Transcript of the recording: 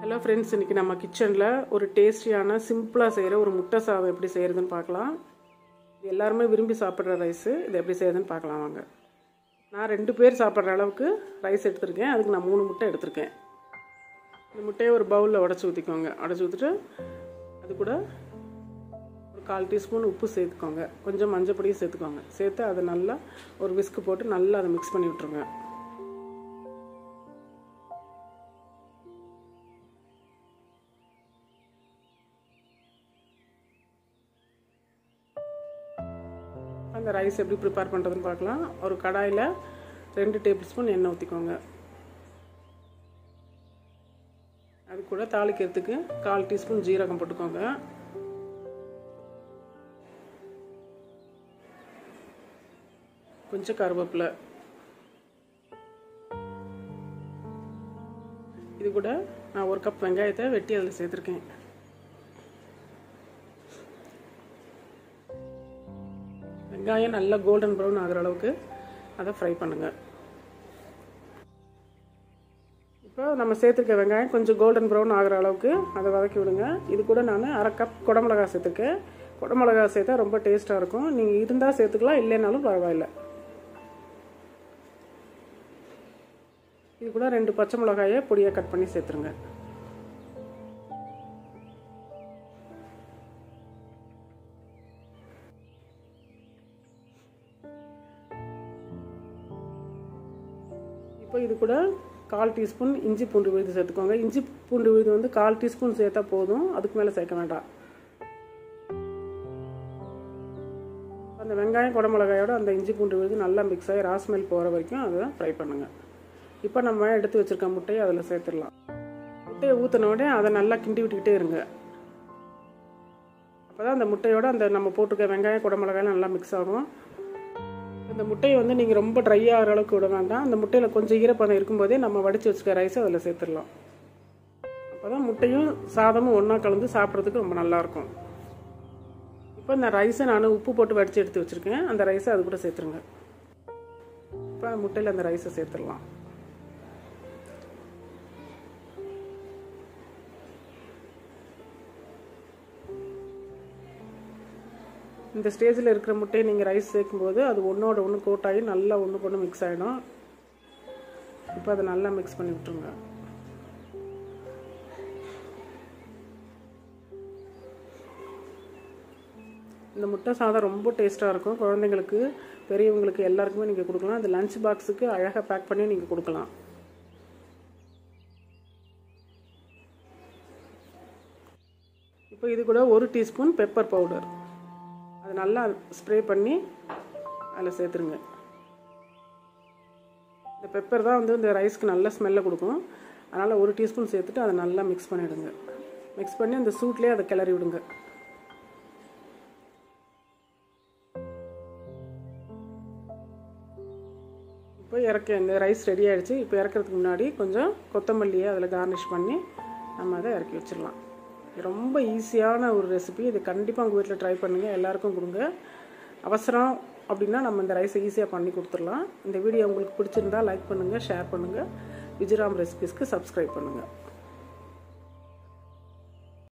hello friends இன்றைக்கி நம்ம கிச்சனில் ஒரு டேஸ்டியான சிம்பிளாக செய்கிற ஒரு முட்டை சாதம் எப்படி செய்கிறதுன்னு பார்க்கலாம் இது எல்லாருமே விரும்பி சாப்பிட்ற ரைஸு இது எப்படி செய்யுதுன்னு பார்க்கலாம் வாங்க நான் ரெண்டு பேர் சாப்பிட்ற அளவுக்கு ரைஸ் எடுத்திருக்கேன் அதுக்கு நான் மூணு முட்டை எடுத்திருக்கேன் இந்த முட்டையை ஒரு பவுலில் உடச்சி ஊற்றிக்கோங்க உடச்சி ஊற்றிட்டு அது கூட ஒரு கால் டீஸ்பூன் உப்பு சேர்த்துக்கோங்க கொஞ்சம் மஞ்சள் பொடியும் சேர்த்துக்கோங்க சேர்த்து அதை நல்லா ஒரு விஸ்கு போட்டு நல்லா அதை மிக்ஸ் பண்ணி விட்ருங்க அந்த ரைஸ் எப்படி ப்ரிப்பேர் பண்ணுறதுன்னு பார்க்கலாம் ஒரு கடாயில் ரெண்டு டேபிள் ஸ்பூன் எண்ணெய் ஊற்றிக்கோங்க அது கூட தாளிக்கிறதுக்கு கால் டீஸ்பூன் ஜீரகம் போட்டுக்கோங்க கொஞ்சம் கருவேப்பிலை இது கூட நான் ஒரு கப் வெங்காயத்தை வெட்டி அதில் சேர்த்துருக்கேன் வெங்காயம் நல்லா கோல்டன் ப்ரௌன் ஆகிற அளவுக்கு அதை ஃப்ரை பண்ணுங்கள் இப்போ நம்ம சேர்த்துருக்க வெங்காயம் கொஞ்சம் கோல்டன் ப்ரௌன் ஆகிற அளவுக்கு அதை வதக்கி விடுங்க இது கூட நான் அரை கப் குடமிளகா சேர்த்துருக்கேன் குடமிளகா சேர்த்தா ரொம்ப டேஸ்ட்டாக இருக்கும் நீங்கள் இருந்தால் சேர்த்துக்கலாம் இல்லைனாலும் பரவாயில்ல இது கூட ரெண்டு பச்சை மிளகாயை பொடியாக கட் பண்ணி சேர்த்துருங்க இப்போ இது கூட கால் டீஸ்பூன் இஞ்சி பூண்டு விழுது சேர்த்துக்கோங்க இஞ்சி பூண்டு விழுது வந்து கால் டீஸ்பூன் சேர்த்தா போதும் அதுக்கு மேலே சேர்க்க வேண்டாம் அந்த வெங்காயம் குடமிளகாயோட அந்த இஞ்சி பூண்டு விழுது நல்லா மிக்ஸ் ஆகி ராஸ்மெல் போகிற வரைக்கும் அதை ஃப்ரை பண்ணுங்கள் இப்போ நம்ம எடுத்து வச்சுருக்க முட்டையை அதில் சேர்த்துடலாம் முட்டையை ஊற்றின உடனே அதை நல்லா கிண்டி விட்டுக்கிட்டே இருங்க அப்போ தான் அந்த முட்டையோட அந்த நம்ம போட்டிருக்க வெங்காயம் குடமிளகாயெல்லாம் நல்லா மிக்ஸ் ஆகும் இந்த முட்டையை வந்து நீங்கள் ரொம்ப ட்ரை ஆகிற அளவுக்கு விட வேண்டாம் அந்த முட்டையில் கொஞ்சம் ஈரப்பதம் இருக்கும்போதே நம்ம வடித்து வச்சுக்க ரைஸை அதில் சேர்த்துடலாம் அப்போ தான் முட்டையும் சாதமும் ஒன்றா கலந்து சாப்பிட்றதுக்கு ரொம்ப நல்லாயிருக்கும் இப்போ இந்த ரைஸை நான் உப்பு போட்டு வடித்து எடுத்து வச்சுருக்கேன் அந்த ரைஸை அது கூட சேர்த்துருங்க இப்போ முட்டையில் அந்த ரைஸை சேர்த்துடலாம் இந்த ஸ்டேஜில் இருக்கிற முட்டையை நீங்கள் ரைஸ் சேர்க்கும்போது அது ஒன்றோட ஒன்று கோட் ஆகி நல்லா ஒன்றுக்கு ஒன்று மிக்ஸ் ஆகிடும் இப்போ அதை நல்லா மிக்ஸ் பண்ணி விட்ருங்க இந்த முட்டை சாதம் ரொம்ப டேஸ்ட்டாக இருக்கும் குழந்தைங்களுக்கு பெரியவங்களுக்கு எல்லாருக்குமே நீங்கள் கொடுக்கலாம் அது லஞ்ச் பாக்ஸுக்கு அழகாக பேக் பண்ணி நீங்கள் கொடுக்கலாம் இப்போ இது கூட ஒரு டீஸ்பூன் பெப்பர் பவுடர் அது நல்லா ஸ்ப்ரே பண்ணி அதில் சேர்த்துருங்க இந்த பெப்பர் தான் வந்து இந்த ரைஸ்க்கு நல்ல ஸ்மெல்லை கொடுக்கும் அதனால் ஒரு டீஸ்பூன் சேர்த்துட்டு அதை நல்லா மிக்ஸ் பண்ணிவிடுங்க மிக்ஸ் பண்ணி அந்த சூட்லேயே அதை கிளறி விடுங்க இப்போ இறக்க இந்த ரைஸ் ரெடி ஆகிடுச்சு இப்போ இறக்கிறதுக்கு முன்னாடி கொஞ்சம் கொத்தமல்லியை அதில் கார்னிஷ் பண்ணி நம்ம அதை இறக்கி வச்சிடலாம் ரொம்ப ஈஸியான ஒரு ரெசிபி இது கண்டிப்பாக உங்கள் வீட்டில் ட்ரை பண்ணுங்கள் எல்லாருக்கும் கொடுங்க அவசரம் அப்படின்னா நம்ம இந்த ரைஸை ஈஸியாக பண்ணி கொடுத்துடலாம் இந்த வீடியோ உங்களுக்கு பிடிச்சிருந்தா லைக் பண்ணுங்கள் ஷேர் பண்ணுங்கள் விஜயராம் ரெசிபிஸ்க்கு சப்ஸ்கிரைப் பண்ணுங்கள்